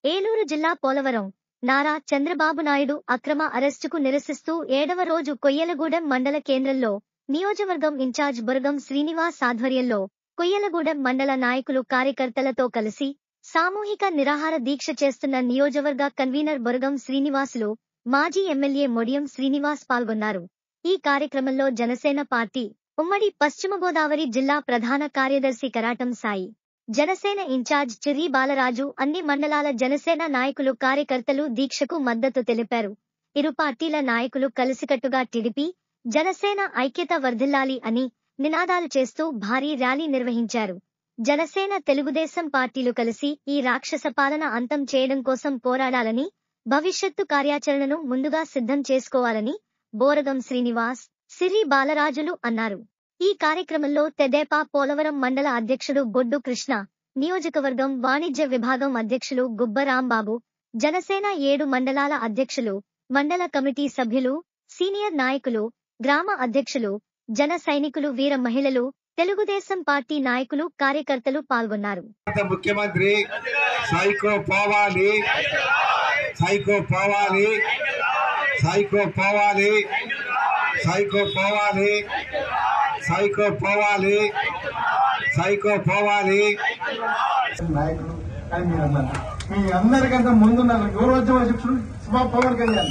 ఏలూరు జిల్లా పోలవరం నారా చంద్రబాబు నాయుడు అక్రమ అరెస్టుకు నిరసిస్తూ ఏడవ రోజు కొయ్యలగూడెం మండల కేంద్రంలో నియోజకవర్గం ఇన్ఛార్జ్ బురగం శ్రీనివాస్ ఆధ్వర్యంలో కొయ్యలగూడెం మండల నాయకులు కార్యకర్తలతో కలిసి సామూహిక నిరాహార దీక్ష చేస్తున్న నియోజకవర్గ కన్వీనర్ బురగం శ్రీనివాసులు మాజీ ఎమ్మెల్యే మొడియం శ్రీనివాస్ పాల్గొన్నారు ఈ కార్యక్రమంలో జనసేన పార్టీ ఉమ్మడి పశ్చిమ గోదావరి జిల్లా ప్రధాన కార్యదర్శి కరాటం సాయి జనసేన ఇన్ఛార్జ్ చిర్రి బాలరాజు అన్ని మండలాల జనసేన నాయకులు కార్యకర్తలు దీక్షకు మద్దతు తెలిపారు ఇరు పార్టీల నాయకులు కలిసికట్టుగా టిడిపి జనసేన ఐక్యత వర్ధిల్లాలి అని నినాదాలు చేస్తూ భారీ ర్యాలీ నిర్వహించారు జనసేన తెలుగుదేశం పార్టీలు కలిసి ఈ రాక్షస పాలన అంతం చేయడం కోసం పోరాడాలని భవిష్యత్తు కార్యాచరణను ముందుగా సిద్ధం చేసుకోవాలని బోరగం శ్రీనివాస్ సిరి బాలరాజులు అన్నారు ఈ కార్యక్రమంలో తెదేపా పోలవరం మండల అధ్యక్షుడు గొడ్డు కృష్ణ నియోజకవర్గం వాణిజ్య విభాగం అధ్యక్షులు గుబ్బ రాంబాబు జనసేన ఏడు మండలాల అధ్యక్షులు మండల కమిటీ సభ్యులు సీనియర్ నాయకులు గ్రామ అధ్యక్షులు జన సైనికులు వీర మహిళలు తెలుగుదేశం పార్టీ నాయకులు కార్యకర్తలు పాల్గొన్నారు భారత ముఖ్యమంత్రి సైకో పోవాలి సైకో పోవాలి సైకో పోవాలి సైకో పోవాలి సైకో పోవాలి సైకో పోవాలి నాయకుడు అని మీరు అన్నారు మీ అందరికంటే ముందు నన్ను గౌరవోద్యమ అధ్యక్షుడు సుమా పవన్ కళ్యాణ్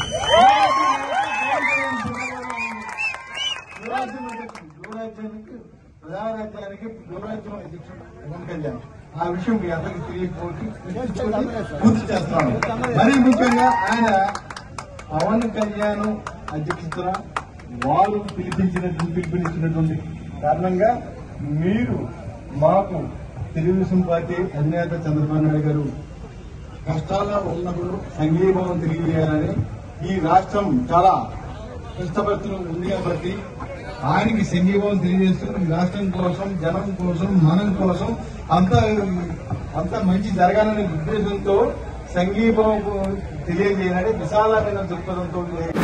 గౌరవోద్యమ అధ్యక్షుడు గౌరవాధ్యానికి ప్రజారాజ్యానికి గౌరవోద్యమ అధ్యక్షుడు పవన్ కళ్యాణ్ ఆ విషయం మీ అందరికీ తెలియకపోతే పూర్తి చేస్తాను మరీ ముఖ్యంగా ఆయన పవన్ కళ్యాణ్ అధ్యక్షతన వారు పిలిపించినటువంటి పిలుపునిచ్చినటువంటి కారణంగా మీరు మాకు తెలుగుదేశం పార్టీ అధినేత చంద్రబాబు నాయుడు గారు కష్టాల్లో ఉన్నప్పుడు సంఘీభావం తెలియజేయాలని ఈ రాష్ట్రం చాలా కష్టపడుతూ ఉంది కాబట్టి ఆయనకి సంఘీభావం తెలియజేస్తూ ఈ రాష్ట్రం కోసం జనం కోసం మనం కోసం అంత అంత మంచి జరగాలనే ఉద్దేశంతో సంఘీభావం తెలియజేయాలని విశాలమైన దృక్పథంతో